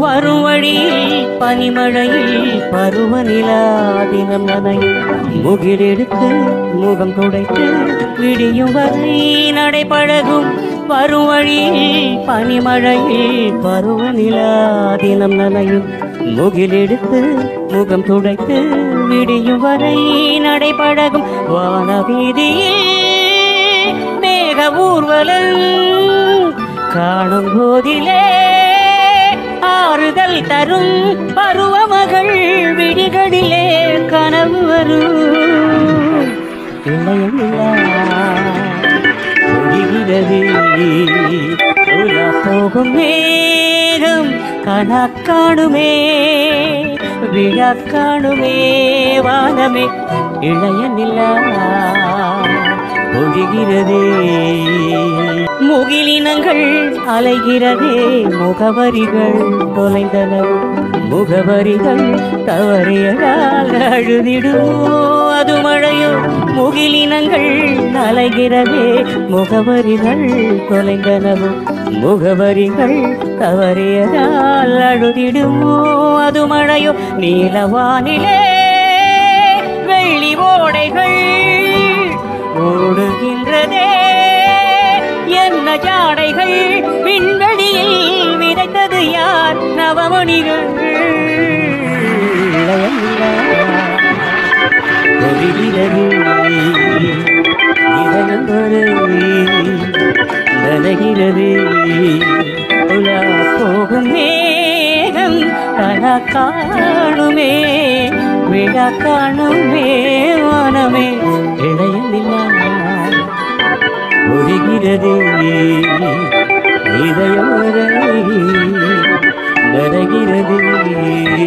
வரும் வழியில் பனிமழையில் பருவநிலா தினம் நனையும் முகிலெடுத்து முகம் துடைத்து விடியும் வரை நடைபழகும் வரும் வழியில் பனிமழையில் பருவநிலா தினம் நனையும் முகிலெடுத்து முகம் துடைத்து விடியும் வரை நடைபழகும் வானவீதியில் மேக ஊர்வலம் காணும் போதிலே ஆறுதல் தரும் பருவமகள் விடிகளிலே கனவு வரும் இளையமில்லா ஒளிகிறது உலா போகும் மேகம் கணக்காணுமே விழா காணுமே வானமே இளையனில்லா ஒழிகிறதே முகிலினங்கள் அலைகிறதே முகவரிகள் தொலைந்தன முகவரிகள் தவறியதால் அழுதிடுமோ அது மழையோ முகிலினங்கள் அலைகிறதே முகவரிகள் தொலைந்தனவோ முகவரிகள் தவறியதால் அழுதிடுமோ அது மழையோ நீலவானிலே வெள்ளி ஓடைகள் ஓடுகின்றதே என்ன ஜாடைகள் விண்வெளியில் விதைத்தது யார் நவமணிகள் ஒளிகிறது இதயம் ஒரு நனைகிறது உலா போகும் மேகம் கலா காணுமே விழா காணுமே வானமே இளையமில்லா ஒழுகிறது இதயம் வரை நனைகிறது